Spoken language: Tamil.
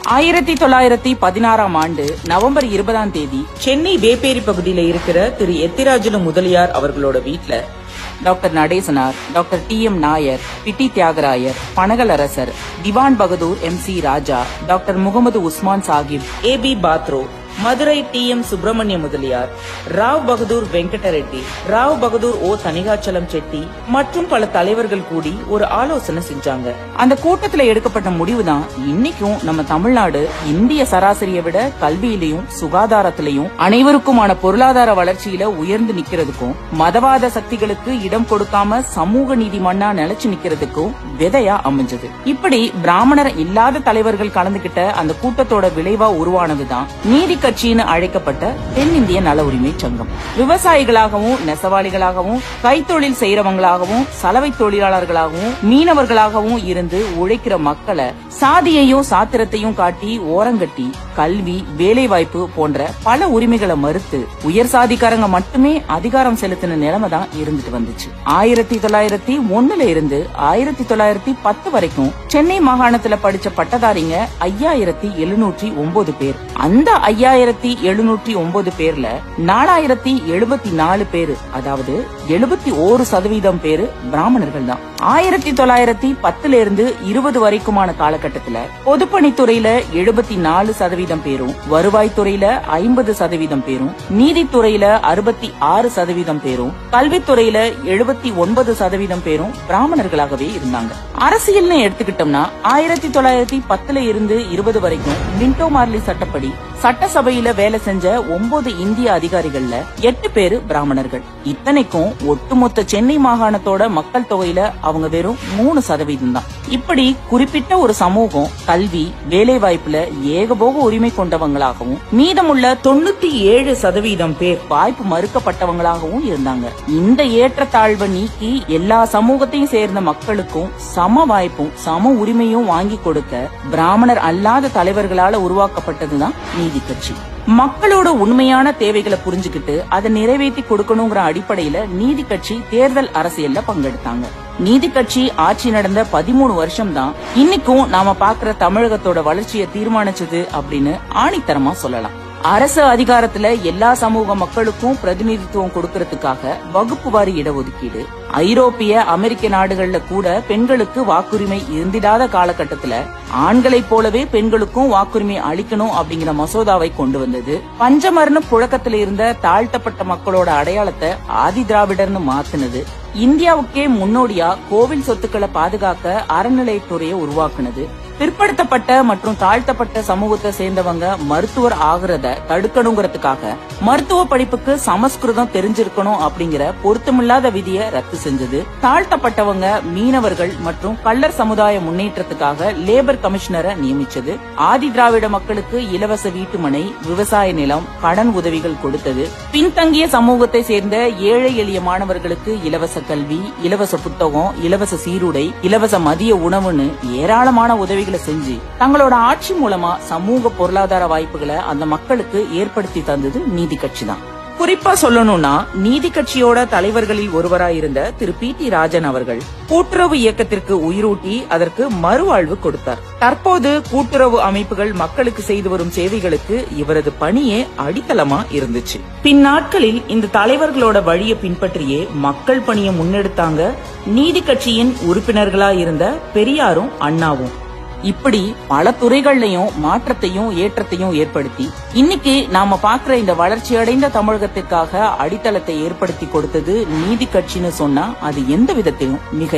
ஆயிரத்தி தொள்ளாயிரத்தி பதினாறாம் ஆண்டு நவம்பர் இருபதாம் தேதி சென்னை வேப்பேரி பகுதியில இருக்கிற திரு எத்திராஜுலு முதலியார் அவர்களோட வீட்ல doctor Natesanar doctor T M Nair Pitti Thiyagarayar Panagalarasar Diwan Bahadur M C Raja doctor Mohammed Usman Sahib A P Patro Madurai T M Subramania Mudaliar Rao Bahadur Venkatareddy Rao Bahadur O Thanikachalam Chetty மற்றும் பல தலைவர்கள் கூடி ஒரு ஆலோசனை செஞ்சாங்க அந்த கூட்டத்துல எடுக்கப்பட்ட முடிவுதான் இன்னைக்கும் நம்ம தமிழ்நாடு இந்திய சராசரியை விட கல்வியிலையும் சுகாதாரத்திலையும் அனைவருக்குமான பொருளாதார வளர்ச்சியில உயர்ந்து நிக்கிறதுக்கும் மதவாத சக்திகளுக்கு இடம் கொடுக்காம சமூக நீதி மண்ணா நிலைச்சு நிக்கிறதுக்கும் விதையா அமைஞ்சது இப்படி பிராமணர் இல்லாத தலைவர்கள் கலந்துகிட்ட அந்த கூட்டத்தோட விளைவா உருவானதுதான் நீதி கட்சின்னு அழைக்கப்பட்ட தென்னிந்திய நல உரிமை சங்கம் விவசாயிகளாகவும் நெசவாளிகளாகவும் கைத்தொழில் செய்யறவங்களாகவும் சலவை தொழிலாளர்களாகவும் மீனவர்களாகவும் இருந்து உழைக்கிற மக்களை சாதியையும் சாத்திரத்தையும் காட்டி ஓரங்கட்டி கல்வி வேலைவாய்ப்பு போன்ற பல உரிமைகளை மறுத்து உயர் சாதிக்காரங்க மட்டுமே அதிகாரம் செலுத்தின நிலைமை தான் இருந்துட்டு வந்துச்சு ஆயிரத்தி தொள்ளாயிரத்தி ஒண்ணுல இருந்து ஆயிரத்தி தொள்ளாயிரத்தி பத்து வரைக்கும் சென்னை மாகாணத்துல படிச்ச பட்டதாரிங்க ஐயாயிரத்தி எழுநூற்றி ஒன்பது பேர் அந்த ஐயாயிரத்தி எழுநூற்றி ஒன்பது பேர்ல நாலாயிரத்தி எழுபத்தி நாலு பேரு அதாவது எழுபத்தி ஓரு சதவீதம் பேரு பிராமணர்கள் தான் ஆயிரத்தி தொள்ளாயிரத்தி பத்துல இருந்து இருபது வரைக்குமான காலகட்டத்துல பொதுப்பணித்துறையில எழுபத்தி நாலு சதவீதம் பேரும் வருவாய்த்துறையில ஐம்பது சதவீதம் பேரும் நீதித்துறையில அறுபத்தி ஆறு சதவீதம் பேரும் கல்வித்துறையில எழுபத்தி ஒன்பது சதவீதம் பேரும் பிராமணர்களாகவே இருந்தாங்க அரசியல்னு எடுத்துக்கிட்டோம்னா ஆயிரத்தி தொள்ளாயிரத்தி பத்துல இருந்து இருபது வரைக்கும் மின்டோ மார்லி சட்டப்படி சட்டசபையில வேலை செஞ்ச ஒன்பது இந்திய அதிகாரிகள்ல எட்டு பேரு பிராமணர்கள் இத்தனைக்கும் ஒட்டுமொத்த சென்னை மாகாணத்தோட மக்கள் தொகையில அவங்க வெறும் மூணு சதவீதம் தான் இப்படி குறிப்பிட்ட ஒரு சமூகம் கல்வி வேலை வாய்ப்புல ஏகபோக உரிமை கொண்டவங்களாகவும் மீதமுள்ள தொண்ணூத்தி ஏழு சதவீதம் பேர் வாய்ப்பு மறுக்கப்பட்டவங்களாகவும் இருந்தாங்க இந்த ஏற்றத்தாழ்வை நீக்கி எல்லா சமூகத்தையும் சேர்ந்த மக்களுக்கும் சம வாய்ப்பும் சம உரிமையும் வாங்கி கொடுக்க பிராமணர் அல்லாத தலைவர்களால உருவாக்கப்பட்டதுதான் நீதி கட்சி மக்களோட உண்மையான தேவைகளை புரிஞ்சுக்கிட்டு அதை நிறைவேற்றி கொடுக்கணுங்கிற அடிப்படையில நீதி கட்சி தேர்தல் அரசியல்ல பங்கெடுத்தாங்க நீதி கட்சி ஆட்சி நடந்த பதிமூணு வருஷம் தான் இன்னைக்கும் நாம பாக்குற தமிழகத்தோட வளர்ச்சியை தீர்மானிச்சது அப்படின்னு ஆணித்தரமா சொல்லலாம் அரசு அதிகாரத்துல எல்லா சமூக மக்களுக்கும் பிரதிநிதித்துவம் கொடுக்கறதுக்காக வகுப்பு வாரி இடஒதுக்கீடு ஐரோப்பிய அமெரிக்க நாடுகள்ல கூட பெண்களுக்கு வாக்குரிமை இருந்திடாத காலகட்டத்துல ஆண்களைப் போலவே பெண்களுக்கும் வாக்குரிமை அளிக்கணும் அப்படிங்கிற மசோதாவை கொண்டு வந்தது பஞ்சமர்னு புழக்கத்துல இருந்த தாழ்த்தப்பட்ட மக்களோட அடையாளத்தை ஆதி திராவிடர்னு மாத்துனது இந்தியாவுக்கே முன்னோடியா கோவில் சொத்துக்களை பாதுகாக்க அறநிலையத்துறையை உருவாக்குனது பிற்படுத்தப்பட்ட மற்றும் தாழ்த்தப்பட்ட சமூகத்தை சேர்ந்தவங்க மருத்துவர் ஆகுறத தடுக்கணுங்கிறதுக்காக மருத்துவ படிப்புக்கு சமஸ்கிருதம் தெரிஞ்சிருக்கணும் அப்படிங்கிற பொருத்தமில்லாத விதியை ரத்து செஞ்சது தாழ்த்தப்பட்டவங்க மீனவர்கள் மற்றும் கள்ளர் சமுதாய முன்னேற்றத்துக்காக லேபர் கமிஷனரை நியமிச்சது ஆதி திராவிட மக்களுக்கு இலவச வீட்டுமனை விவசாய நிலம் கடன் உதவிகள் கொடுத்தது பின்தங்கிய சமூகத்தை சேர்ந்த ஏழை எளிய மாணவர்களுக்கு இலவச கல்வி இலவச புத்தகம் இலவச சீருடை இலவச மதிய உணவுன்னு ஏராளமான உதவிகளை செஞ்சு தங்களோட ஆட்சி மூலமா சமூக பொருளாதார வாய்ப்புகளை அந்த மக்களுக்கு ஏற்படுத்தி தந்தது நீதி கட்சி தான் குறிப்பா சொல்லணும்னா நீதி கட்சியோட தலைவர்களில் ஒருவராயிருந்த திரு பி டி ராஜன் அவர்கள் கூட்டுறவு இயக்கத்திற்கு உயிரூட்டி அதற்கு மறுவாழ்வு கொடுத்தார் தற்போது கூட்டுறவு அமைப்புகள் மக்களுக்கு செய்து வரும் சேவைகளுக்கு இவரது பணியே அடித்தளமா இருந்துச்சு பின்னாட்களில் இந்த தலைவர்களோட வழியை பின்பற்றியே மக்கள் பணியை முன்னெடுத்தாங்க நீதி கட்சியின் உறுப்பினர்களா இருந்த பெரியாரும் அண்ணாவும் இப்படி பல துறைகள்லயும் மாற்றத்தையும் ஏற்றத்தையும் ஏற்படுத்தி இன்னைக்கு நாம பாக்குற இந்த வளர்ச்சி அடைந்த தமிழகத்திற்காக அடித்தளத்தை ஏற்படுத்தி கொடுத்தது நீதி கட்சின்னு சொன்னா அது எந்த விதத்திலும் மிக